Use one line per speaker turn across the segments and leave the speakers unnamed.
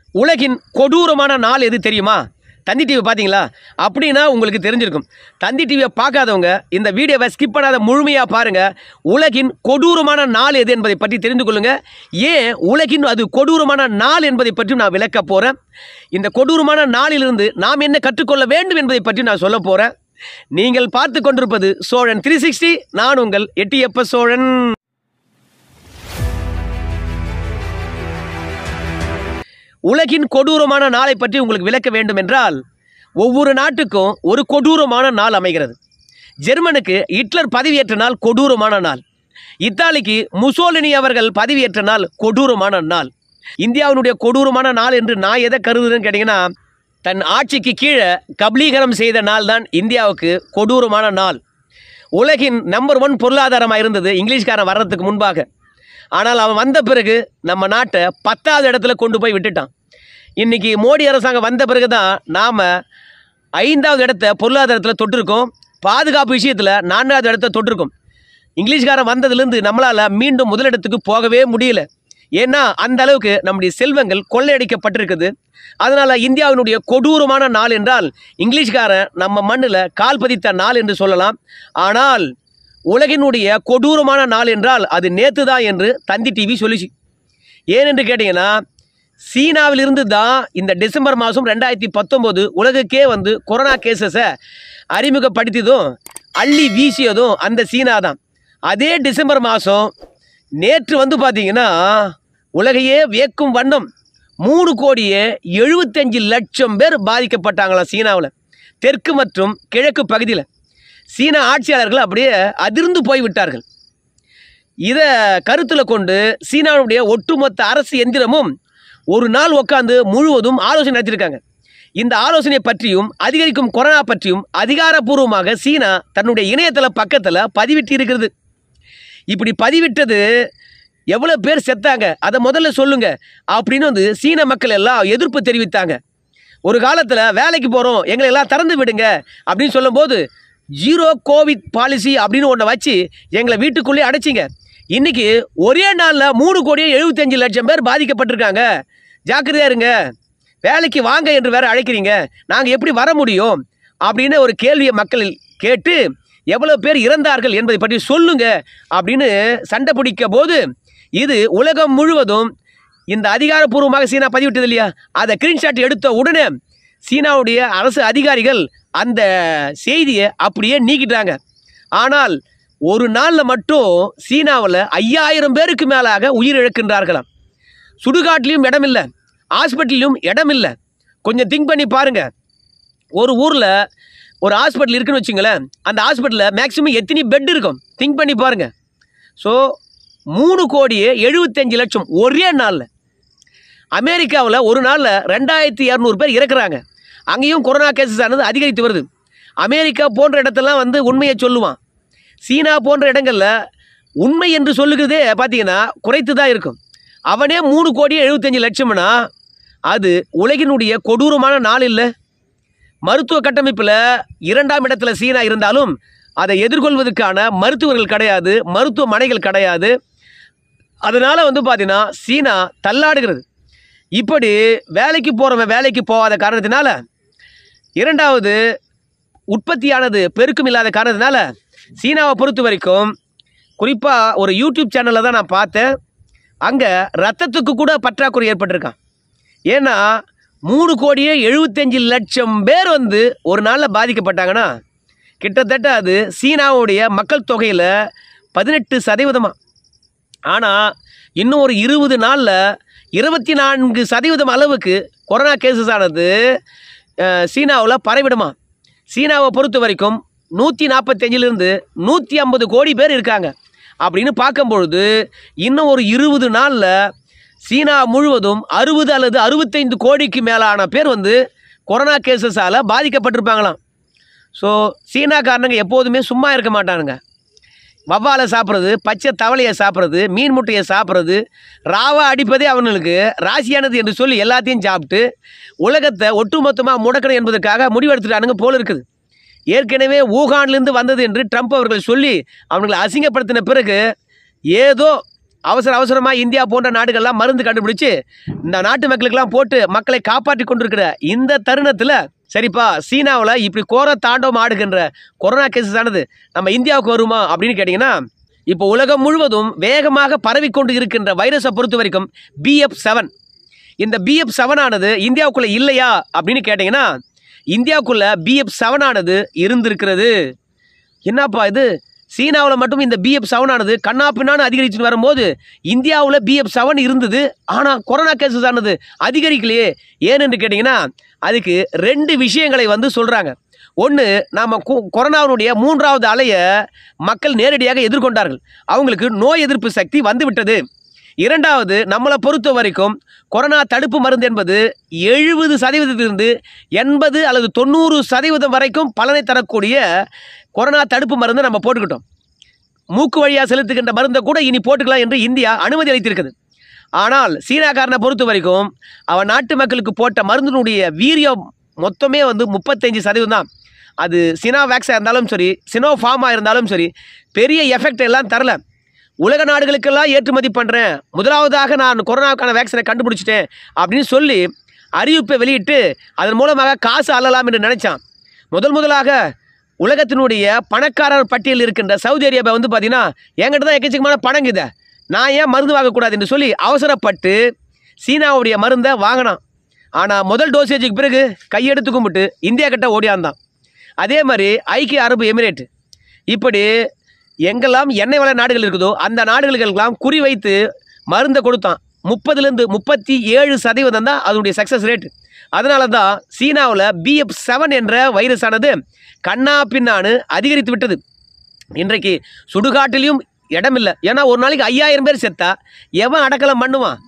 உலகின் கொடூரமான நாள் எது தெரியுமா தந்தி டிவி பார்த்தீங்களா அப்படின்னா உங்களுக்கு தெரிஞ்சிருக்கும் தந்தி டிவியை பார்க்காதவங்க இந்த வீடியோவை ஸ்கிப் பண்ணாத முழுமையாக பாருங்கள் உலகின் கொடூரமான நாள் எது என்பதை பற்றி தெரிந்து கொள்ளுங்க ஏன் உலகின் அது கொடூரமான நாள் என்பதை பற்றி நான் விளக்க போகிறேன் இந்த கொடூரமான நாளிலிருந்து நாம் என்ன கற்றுக்கொள்ள வேண்டும் என்பதை பற்றி நான் சொல்ல போகிறேன் நீங்கள் பார்த்து கொண்டிருப்பது சோழன் த்ரீ சிக்ஸ்டி நான் உங்கள் எட்டியப்ப சோழன் உலகின் கொடூரமான நாளை பற்றி உங்களுக்கு விளக்க வேண்டும் என்றால் ஒவ்வொரு நாட்டுக்கும் ஒரு கொடூரமான நாள் அமைகிறது ஜெர்மனுக்கு ஹிட்லர் பதவியேற்ற நாள் கொடூரமான நாள் இத்தாலிக்கு முசோலினி அவர்கள் பதவியேற்ற நாள் கொடூரமான நாள் இந்தியாவினுடைய கொடூரமான நாள் என்று நான் எதை கருதுறேன்னு கேட்டிங்கன்னா தன் ஆட்சிக்கு கீழே கபலீகரம் செய்த நாள் தான் இந்தியாவுக்கு கொடூரமான நாள் உலகின் நம்பர் ஒன் பொருளாதாரமாக இருந்தது இங்கிலீஷ்காரன் வர்றதுக்கு முன்பாக ஆனால் அவன் வந்த பிறகு நம்ம நாட்டை பத்தாவது இடத்துல கொண்டு போய் விட்டுட்டான் இன்னைக்கு மோடி அரசாங்கம் வந்த பிறகு தான் நாம் ஐந்தாவது இடத்த பொருளாதாரத்தில் தொட்டிருக்கோம் பாதுகாப்பு விஷயத்தில் நான்காவது இடத்த தொட்டிருக்கோம் இங்கிலீஷ்காரன் வந்ததுலேருந்து நம்மளால் மீண்டும் முதலிடத்துக்கு போகவே முடியல ஏன்னா அந்த அளவுக்கு நம்முடைய செல்வங்கள் கொள்ளையடிக்கப்பட்டிருக்குது அதனால் இந்தியாவினுடைய கொடூரமான நாள் என்றால் இங்கிலீஷ்காரன் நம்ம மண்ணில் கால் பதித்த நாள் என்று சொல்லலாம் ஆனால் உலகினுடைய கொடூரமான நாள் என்றால் அது நேத்து தான் என்று தந்தி டிவி சொல்லிச்சு ஏனென்று கேட்டிங்கன்னா சீனாவிலிருந்து தான் இந்த டிசம்பர் மாதம் ரெண்டாயிரத்தி பத்தொம்போது உலகுக்கே வந்து கொரோனா கேசஸை அறிமுகப்படுத்தியதும் அள்ளி வீசியதும் அந்த சீனா தான் அதே டிசம்பர் மாதம் நேற்று வந்து பார்த்தீங்கன்னா உலகையே வியக்கும் வண்ணம் மூணு கோடியே எழுபத்தஞ்சு லட்சம் பேர் பாதிக்கப்பட்டாங்களாம் சீனாவில் தெற்கு மற்றும் கிழக்கு பகுதியில் சீன ஆட்சியாளர்கள் அப்படியே அதிர்ந்து போய்விட்டார்கள் இதை கருத்தில் கொண்டு சீனாவுடைய ஒட்டுமொத்த அரசு எந்திரமும் ஒரு நாள் உட்காந்து முழுவதும் ஆலோசனை நடத்தியிருக்காங்க இந்த ஆலோசனை பற்றியும் அதிகரிக்கும் கொரோனா பற்றியும் அதிகாரப்பூர்வமாக சீனா தன்னுடைய இணையதள பக்கத்தில் பதிவிட்டு இருக்கிறது இப்படி பதிவிட்டது எவ்வளோ பேர் செத்தாங்க அதை முதல்ல சொல்லுங்க அப்படின்னு வந்து சீன மக்கள் எல்லாம் எதிர்ப்பு தெரிவித்தாங்க ஒரு காலத்தில் வேலைக்கு போகிறோம் எங்களை எல்லாம் திறந்து விடுங்க அப்படின்னு சொல்லும்போது ஜீரோ கோவிட் பாலிசி அப்படின்னு ஒன்றை வச்சு எங்களை வீட்டுக்குள்ளேயே அடைச்சிங்க இன்னைக்கு ஒரே நாளில் மூணு கோடியே எழுபத்தஞ்சு லட்சம் பேர் பாதிக்கப்பட்டிருக்காங்க ஜாக்கிரதையா இருங்க வேலைக்கு வாங்க என்று வேற அழைக்கிறீங்க நாங்கள் எப்படி வர முடியும் அப்படின்னு ஒரு கேள்வியை மக்கள் கேட்டு எவ்வளோ பேர் இறந்தார்கள் என்பதை பற்றி சொல்லுங்க அப்படின்னு சண்டை பிடிக்க போது இது உலகம் முழுவதும் இந்த அதிகாரப்பூர்வமாக சீனா பதிவிட்டது இல்லையா அதை ஸ்கிரீன்ஷாட் எடுத்த உடனே சீனாவுடைய அரசு அதிகாரிகள் அந்த செய்தியை அப்படியே நீக்கிட்டாங்க ஆனால் ஒரு நாளில் மட்டும் சீனாவில் ஐயாயிரம் பேருக்கு மேலாக உயிரிழக்கின்றார்களாம் சுடுகாட்டிலையும் இடமில்லை ஹாஸ்பிட்டல்லையும் இடமில்லை கொஞ்சம் திங்க் பண்ணி பாருங்க ஒரு ஊரில் ஒரு ஹாஸ்பிட்டல் இருக்குன்னு வச்சுங்களேன் அந்த ஹாஸ்பிட்டலில் மேக்ஸிமம் எத்தனை பெட் இருக்கும் திங்க் பண்ணி பாருங்க ஸோ மூணு கோடியே எழுபத்தஞ்சு லட்சம் ஒரே நாளில் அமெரிக்காவில் ஒரு நாளில் ரெண்டாயிரத்தி இரநூறு பேர் இறக்குறாங்க அங்கேயும் கொரோனா கேசஸ் ஆனது அதிகரித்து வருது அமெரிக்கா போன்ற இடத்தெல்லாம் வந்து உண்மையை சொல்லுவான் சீனா போன்ற இடங்களில் உண்மை என்று சொல்லுகிறதே பார்த்தீங்கன்னா குறைத்து தான் இருக்கும் அவனே மூணு கோடியே எழுபத்தஞ்சு லட்சம்னா அது உலகினுடைய கொடூரமான நாள் இல்லை மருத்துவ கட்டமைப்பில் இரண்டாம் இடத்துல சீனா இருந்தாலும் அதை எதிர்கொள்வதற்கான மருத்துவர்கள் கிடையாது மருத்துவமனைகள் கிடையாது அதனால் வந்து பார்த்தீங்கன்னா சீனா தள்ளாடுகிறது இப்படி வேலைக்கு போகிறவன் வேலைக்கு போகாத காரணத்தினால இரண்டாவது உற்பத்தியானது பெருக்கம் இல்லாத காரணத்தினால சீனாவை பொறுத்த வரைக்கும் குறிப்பாக ஒரு யூடியூப் சேனலில் தான் நான் பார்த்தேன் அங்கே ரத்தத்துக்கு கூட பற்றாக்குறை ஏற்பட்டிருக்கான் ஏன்னா மூணு கோடியே எழுபத்தஞ்சு லட்சம் பேர் வந்து ஒரு நாளில் பாதிக்கப்பட்டாங்கன்னா கிட்டத்தட்ட அது சீனாவுடைய மக்கள் தொகையில் பதினெட்டு சதவீதமாக ஆனால் இன்னும் ஒரு இருபது நாளில் இருபத்தி நான்கு சதவீதம் அளவுக்கு கொரோனா கேசஸ் ஆனது சீனாவில் பரவிடுமா சீனாவை பொறுத்த வரைக்கும் நூற்றி நாற்பத்தஞ்சிலிருந்து நூற்றி ஐம்பது கோடி பேர் இருக்காங்க அப்படின்னு பார்க்கும்பொழுது இன்னும் ஒரு இருபது நாளில் சீனா முழுவதும் அறுபது அல்லது அறுபத்தைந்து கோடிக்கு மேலான பேர் வந்து கொரோனா கேசஸால் பாதிக்கப்பட்டிருப்பாங்களாம் ஸோ சீனாக்காரனுங்க எப்போதுமே சும்மா இருக்க மாட்டானுங்க வவ்வாலை சாப்பிட்றது பச்சை தவளையை சாப்பிட்றது மீன் முட்டையை சாப்பிட்றது ராவா அடிப்பதே அவனுக்கு ராசியானது என்று சொல்லி எல்லாத்தையும் சாப்பிட்டு உலகத்தை ஒட்டுமொத்தமாக முடக்கணும் என்பதற்காக முடிவெடுத்துட்டானுங்க போல இருக்குது ஏற்கனவே ஊகான்லேருந்து வந்தது என்று ட்ரம்ப் அவர்கள் சொல்லி அவங்களை அசிங்கப்படுத்தின பிறகு ஏதோ அவசர அவசரமாக இந்தியா போன்ற நாடுகள்லாம் மருந்து கண்டுபிடிச்சு இந்த நாட்டு மக்களுக்கெல்லாம் போட்டு மக்களை காப்பாற்றி கொண்டிருக்கிற இந்த தருணத்தில் சரிப்பா சீனாவில் இப்படி கோர தாண்டவம் ஆடுகின்ற கொரோனா கேசஸ் ஆனது நம்ம இந்தியாவுக்கு வருமா அப்படின்னு கேட்டிங்கன்னா இப்போ உலகம் முழுவதும் வேகமாக பரவிக்கொண்டு இருக்கின்ற வைரஸை பொறுத்த வரைக்கும் பிஎஃப் செவன் இந்த பிஎஃப் செவன் ஆனது இந்தியாவுக்குள்ள இல்லையா அப்படின்னு கேட்டிங்கன்னா இந்தியாவுக்குள்ள பிஎஃப் செவன் ஆனது இருந்திருக்கிறது என்னப்பா இது சீனாவில் மட்டும் இந்த பிஎஃப் செவன் ஆனது கண்ணா பின்னான்னு அதிகரிச்சுன்னு வரும்போது இந்தியாவில் பிஎஃப் செவன் இருந்தது ஆனால் கொரோனா கேசஸ் ஆனது அதிகரிக்கலையே ஏன்னு கேட்டிங்கன்னா அதுக்கு ரெண்டு விஷயங்களை வந்து சொல்கிறாங்க ஒன்று நாம் கொரோனாவினுடைய மூன்றாவது அலையை மக்கள் நேரடியாக எதிர்கொண்டார்கள் அவங்களுக்கு நோய் எதிர்ப்பு சக்தி வந்துவிட்டது இரண்டாவது நம்மளை பொறுத்த வரைக்கும் கொரோனா தடுப்பு மருந்து என்பது எழுபது சதவீதத்திலிருந்து எண்பது அல்லது தொண்ணூறு சதவீதம் வரைக்கும் பலனை தரக்கூடிய கொரோனா தடுப்பு மருந்தை நம்ம போட்டுக்கிட்டோம் மூக்கு வழியாக செலுத்துகின்ற மருந்தை கூட இனி போட்டுக்கலாம் என்று இந்தியா அனுமதி அளித்திருக்குது ஆனால் சீனாக்காரனை பொறுத்த வரைக்கும் அவன் நாட்டு மக்களுக்கு போட்ட மருந்தினுடைய வீரியம் மொத்தமே வந்து முப்பத்தஞ்சு சதவீதம் தான் அது சினாவேக்ஸாக இருந்தாலும் சரி சினோஃபார்மாக இருந்தாலும் சரி பெரிய எஃபெக்ட் எல்லாம் தரல உலக நாடுகளுக்கெல்லாம் ஏற்றுமதி பண்ணுறேன் முதலாவதாக நான் கொரோனாவுக்கான வேக்சினை கண்டுபிடிச்சிட்டேன் அப்படின்னு சொல்லி அறிவிப்பை வெளியிட்டு அதன் மூலமாக காசு அள்ளலாம் என்று நினைச்சான் முதல் முதலாக உலகத்தினுடைய பணக்காரர் பட்டியலில் இருக்கின்ற சவுதி அரேபியா வந்து பார்த்தீங்கன்னா என்கிட்ட தான் எக்கச்சக்கமான பணம் இதை நான் ஏன் மருந்து வாங்கக்கூடாது என்று சொல்லி அவசரப்பட்டு சீனாவுடைய மருந்தை வாங்கினான் ஆனால் முதல் டோசேஜுக்கு பிறகு கையெடுத்து கும்பிட்டு இந்தியா கிட்ட ஓடியாந்தான் அதே மாதிரி ஐக்கிய அரபு எமிரேட் இப்படி எங்கெல்லாம் எண்ணெய் வள நாடுகள் இருக்குதோ அந்த நாடுகளுக்கெல்லாம் குறி வைத்து மருந்தை கொடுத்தான் முப்பதுலேருந்து முப்பத்தி ஏழு சதவீதம் தான் அதனுடைய சக்ஸஸ் ரேட் அதனால தான் சீனாவில் பிஎஃப் செவன் என்ற வைரஸானது கண்ணா பின்னான்னு அதிகரித்து விட்டது இன்றைக்கு சுடுகாட்டிலையும் இடமில்லை ஏன்னா ஒரு நாளைக்கு ஐயாயிரம் பேர் செத்தா எவன் அடக்கலம் பண்ணுவான்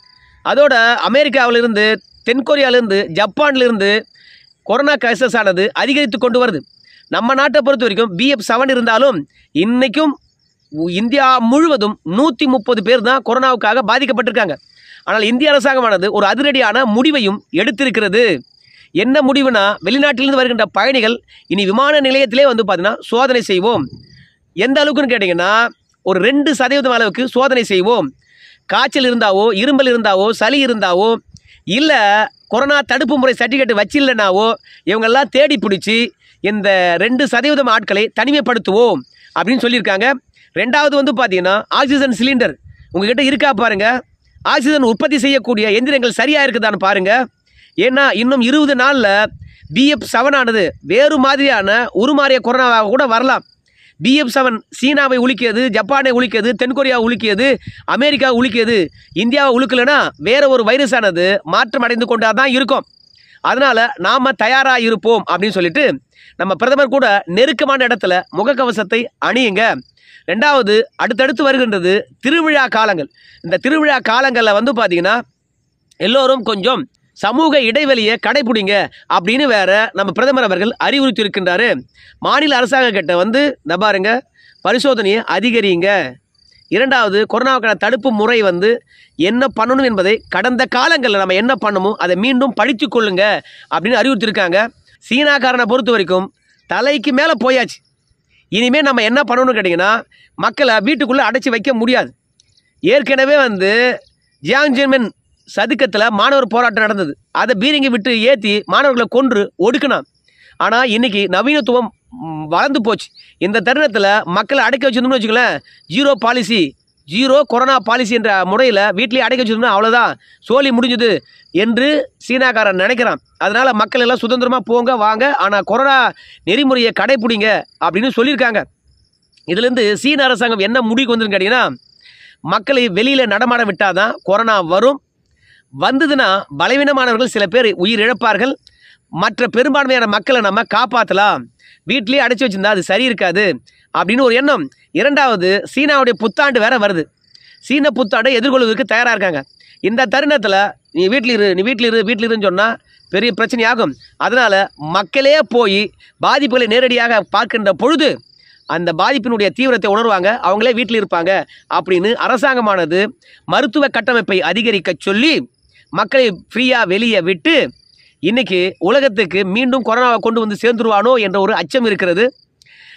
அதோட அமெரிக்காவிலிருந்து தென்கொரியாவிலிருந்து ஜப்பான்லேருந்து கொரோனா கேசஸ் ஆனது அதிகரித்து கொண்டு வருது நம்ம நாட்டை பொறுத்த வரைக்கும் பிஎஃப் செவன் இருந்தாலும் இன்றைக்கும் இந்தியா முழுவதும் நூற்றி முப்பது பேர் தான் கொரோனாவுக்காக பாதிக்கப்பட்டிருக்காங்க ஆனால் இந்திய அரசாங்கமானது ஒரு அதிரடியான முடிவையும் எடுத்திருக்கிறது என்ன முடிவுனா வெளிநாட்டிலிருந்து வருகின்ற பயணிகள் இனி விமான நிலையத்திலே வந்து பார்த்தீங்கன்னா சோதனை செய்வோம் எந்த அளவுக்குன்னு கேட்டிங்கன்னா ஒரு ரெண்டு சதவீதம் அளவுக்கு சோதனை செய்வோம் காய்ச்சல் இருந்தாவோ இரும்பல் இருந்தாவோ சளி இருந்தாவோ இல்லை கொரோனா தடுப்பு முறை சர்டிஃபிகேட் வச்சில்லைனாவோ இவங்கெல்லாம் தேடி பிடிச்சி இந்த ரெண்டு சதவீதம் ஆட்களை தனிமைப்படுத்துவோம் அப்படின்னு சொல்லியிருக்காங்க ரெண்டாவது வந்து பார்த்தீங்கன்னா ஆக்சிஜன் சிலிண்டர் உங்ககிட்ட இருக்கா பாருங்க ஆக்சிஜன் உற்பத்தி செய்யக்கூடிய எந்திரங்கள் சரியாக இருக்குதான்னு பாருங்க ஏன்னா இன்னும் இருபது நாளில் பிஎஃப் செவன் ஆனது வேறு மாதிரியான உருமாறிய கொரோனாவாக கூட வரலாம் பிஎஃப் செவன் சீனாவை உலுக்கியது ஜப்பானை உலுக்கியது தென்கொரியா உலுக்கியது அமெரிக்கா உலுக்கியது இந்தியாவை உலுக்கலைன்னா வேற ஒரு வைரஸானது மாற்றம் அடைந்து கொண்டா தான் இருக்கும் அதனால நாம தயாராக இருப்போம் அப்படின்னு சொல்லிட்டு நம்ம பிரதமர் கூட நெருக்கமான இடத்துல முகக்கவசத்தை அணியுங்க ரெண்டாவது அடுத்தடுத்து வருகின்றது திருவிழா காலங்கள் இந்த திருவிழா காலங்களில் வந்து பார்த்தீங்கன்னா எல்லோரும் கொஞ்சம் சமூக இடைவெளியை கடைபிடிங்க அப்படின்னு வேற நம்ம பிரதமர் அவர்கள் அறிவுறுத்தி இருக்கின்றாரு மாநில அரசாங்க கிட்ட வந்து இந்த பாருங்க பரிசோதனையை அதிகரிங்க இரண்டாவது கொரோனாவுக்கான தடுப்பு முறை வந்து என்ன பண்ணணும் என்பதை கடந்த காலங்களில் நம்ம என்ன பண்ணமோ அதை மீண்டும் படித்து கொள்ளுங்க அப்படின்னு அறிவுறுத்திருக்காங்க சீனாக்காரனை பொறுத்த வரைக்கும் தலைக்கு மேலே போயாச்சு இனிமேல் நம்ம என்ன பண்ணணும்னு கேட்டிங்கன்னா மக்களை வீட்டுக்குள்ளே அடைச்சி வைக்க முடியாது ஏற்கனவே வந்து ஜியாங்ஜின்மென் சதுக்கத்தில் மாணவர் போராட்டம் நடந்தது அதை பீரங்கி விட்டு ஏற்றி மாணவர்களை கொன்று ஒடுக்கினான் ஆனால் இன்னைக்கு நவீனத்துவம் ம், வளர்ந்து போச்சு இந்த தருணத்தில் மக்களை அடக்கி வச்சிருந்தோம்னு வச்சுக்கோங்களேன் zero policy zero corona policy என்ற முறையில் வீட்லேயே அடக்கி வச்சிருந்தோம்னா அவ்வளோதான் சோலி முடிஞ்சுது என்று சீனாக்காரன் நினைக்கிறான் அதனால் மக்கள் எல்லாம் சுதந்திரமாக போங்க வாங்க ஆனால் கொரோனா நெறிமுறையை கடைப்பிடிங்க அப்படின்னு சொல்லியிருக்காங்க இதுலேருந்து சீன அரசாங்கம் என்ன முடிவுக்கு வந்துன்னு கேட்டிங்கன்னா மக்களை வெளியில் நடமாட விட்டால் தான் கொரோனா வரும் வந்ததுன்னா பலவீனமானவர்கள் சில பேர் உயிர் இழப்பார்கள் மற்ற பெரும்பான்மையான மக்களை நம்ம காப்பாற்றலாம் வீட்டிலேயே அடைச்சி வச்சிருந்தா அது சரி இருக்காது அப்படின்னு ஒரு எண்ணம் இரண்டாவது சீனாவுடைய புத்தாண்டு வேற வருது சீன புத்தாண்டை எதிர்கொள்வதற்கு தயாராக இருக்காங்க இந்த தருணத்தில் நீ வீட்டில் இரு நீ வீட்டில் இரு வீட்டில் இருன்னு சொன்னால் பெரிய பிரச்சனையாகும் அதனால் மக்களே போய் பாதிப்புகளை நேரடியாக பார்க்கின்ற பொழுது அந்த பாதிப்பினுடைய தீவிரத்தை உணர்வாங்க அவங்களே வீட்டில் இருப்பாங்க அப்படின்னு அரசாங்கமானது மருத்துவ கட்டமைப்பை அதிகரிக்க சொல்லி மக்களை ஃப்ரீயாக வெளியே விட்டு இன்னைக்கு உலகத்துக்கு மீண்டும் கொரோனாவை கொண்டு வந்து சேர்ந்துருவானோ என்ற ஒரு அச்சம் இருக்கிறது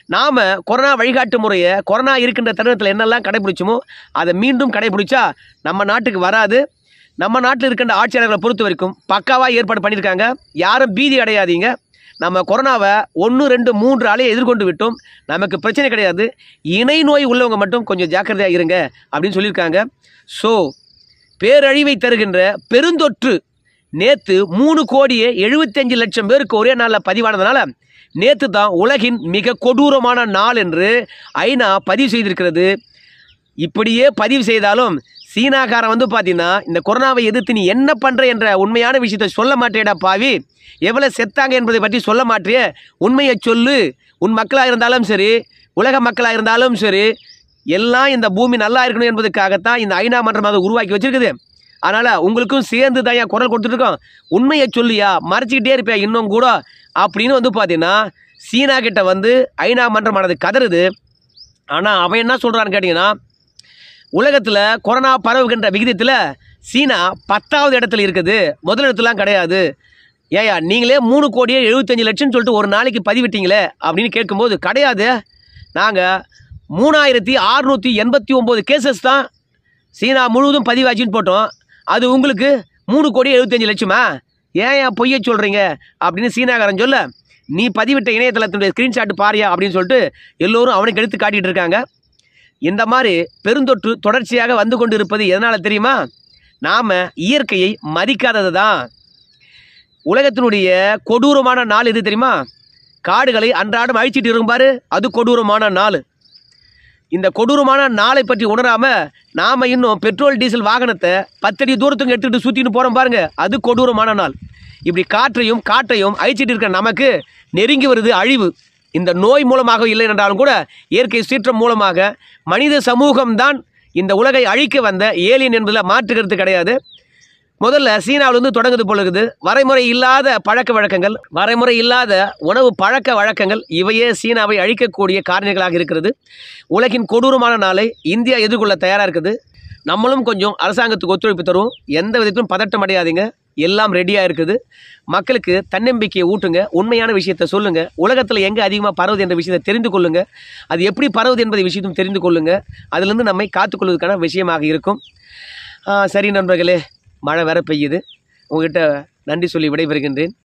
நாம் கொரோனா வழிகாட்டு முறையை கொரோனா இருக்கின்ற தருணத்தில் என்னெல்லாம் கடைபிடிச்சோமோ அதை மீண்டும் கடைபிடிச்சா நம்ம நாட்டுக்கு வராது நம்ம நாட்டில் இருக்கின்ற ஆட்சியாளர்களை பொறுத்த வரைக்கும் பக்காவாக ஏற்பாடு பண்ணியிருக்காங்க யாரும் பீதி அடையாதீங்க நம்ம கொரோனாவை ஒன்று ரெண்டு மூன்று அலையை எதிர்கொண்டு விட்டோம் நமக்கு பிரச்சனை கிடையாது இணை நோய் உள்ளவங்க மட்டும் கொஞ்சம் ஜாக்கிரதையாக இருங்க அப்படின்னு சொல்லியிருக்காங்க ஸோ பேரழிவை தருகின்ற பெருந்தொற்று நேற்று மூணு கோடியே எழுபத்தஞ்சு லட்சம் பேருக்கு ஒரே நாளில் பதிவானதுனால நேற்று தான் உலகின் மிக கொடூரமான நாள் என்று ஐநா பதிவு செய்திருக்கிறது இப்படியே பதிவு செய்தாலும் சீனாக்காரன் வந்து பார்த்தீங்கன்னா இந்த கொரோனாவை எதிர்த்து நீ என்ன பண்ணுற என்ற உண்மையான விஷயத்தை சொல்ல மாட்டேடா பாவி எவ்வளோ செத்தாங்க என்பதை பற்றி சொல்ல மாட்டியே உண்மையை சொல்லு உன் மக்களாக இருந்தாலும் சரி உலக மக்களாக இருந்தாலும் சரி எல்லாம் இந்த பூமி நல்லா இருக்கணும் என்பதற்காகத்தான் இந்த ஐநா மன்றம் அதை உருவாக்கி வச்சிருக்குது அதனால் உங்களுக்கும் சேர்ந்து தான் என் குரல் கொடுத்துட்ருக்கோம் உண்மையை சொல்லியா மறைச்சிக்கிட்டே இருப்பியா இன்னும் கூட அப்படின்னு வந்து பார்த்தீங்கன்னா சீனா கிட்ட வந்து ஐநா மன்றமானது கதறுது ஆனால் அவன் என்ன சொல்கிறான்னு கேட்டிங்கன்னா உலகத்தில் கொரோனா பரவுகின்ற விகிதத்தில் சீனா பத்தாவது இடத்துல இருக்குது முதல் இடத்துலாம் கிடையாது ஏயா நீங்களே மூணு கோடியே எழுபத்தஞ்சு லட்சம்னு சொல்லிட்டு ஒரு நாளைக்கு பதிவிட்டீங்களே அப்படின்னு கேட்கும்போது கிடையாது நாங்கள் மூணாயிரத்தி அறுநூற்றி எண்பத்தி ஒம்பது கேசஸ் தான் சீனா முழுவதும் பதிவாச்சுன்னு போட்டோம் அது உங்களுக்கு மூணு கோடி எழுபத்தஞ்சு லட்சமா ஏன் ஏன் பொய்ய சொல்கிறீங்க அப்படின்னு சீனாக்காரன் சொல்ல நீ பதிவிட்ட இணையதளத்தினுடைய ஸ்க்ரீன்ஷாட் பாரியா அப்படின்னு சொல்லிட்டு எல்லோரும் அவனுக்கு எடுத்து காட்டிகிட்டு இருக்காங்க இந்த மாதிரி பெருந்தொற்று தொடர்ச்சியாக வந்து கொண்டு இருப்பது எதனால் தெரியுமா நாம் இயற்கையை மதிக்காதது தான் உலகத்தினுடைய கொடூரமான நாள் எது தெரியுமா காடுகளை அன்றாடம் அழிச்சிட்டு இருக்கும் பாரு அது கொடூரமான நாள் இந்த கொடூரமான நாளை பற்றி உணராம நாம இன்னும் பெட்ரோல் டீசல் வாகனத்தை பத்தடி தூரத்துக்கு எடுத்துட்டு சுத்தின்னு போறோம் பாருங்க அது கொடூரமான நாள் இப்படி காற்றையும் காட்டையும் அழிச்சிட்டு இருக்கிற நமக்கு நெருங்கி வருது அழிவு இந்த நோய் மூலமாக இல்லை என்றாலும் கூட இயற்கை சீற்றம் மூலமாக மனித சமூகம்தான் இந்த உலகை அழிக்க வந்த ஏலியன் என்பதில் மாற்றுக்கிறது கிடையாது முதல்ல சீனாவிலிருந்து தொடங்குது போல இருக்குது வரைமுறை இல்லாத பழக்க வழக்கங்கள் வரைமுறை இல்லாத உணவு பழக்க வழக்கங்கள் இவையே சீனாவை அழிக்கக்கூடிய காரணிகளாக இருக்கிறது உலகின் கொடூரமான நாளை இந்தியா எதிர்கொள்ள தயாராக இருக்குது நம்மளும் கொஞ்சம் அரசாங்கத்துக்கு ஒத்துழைப்பு தருவோம் எந்த விதத்திலும் பதட்டம் அடையாதீங்க எல்லாம் ரெடியாக இருக்குது மக்களுக்கு தன்னம்பிக்கையை ஊட்டுங்க உண்மையான விஷயத்தை சொல்லுங்கள் உலகத்தில் எங்கே அதிகமாக பரவுது என்ற விஷயத்தை தெரிந்து கொள்ளுங்கள் அது எப்படி பரவுது என்பதை விஷயத்தையும் தெரிந்து கொள்ளுங்கள் அதிலிருந்து நம்மை காத்துக்கொள்வதற்கான விஷயமாக இருக்கும் ஆ, சரி நண்பர்களே மழை வேற பெய்யுது உங்ககிட்ட நன்றி சொல்லி விடைபெறுகின்றேன்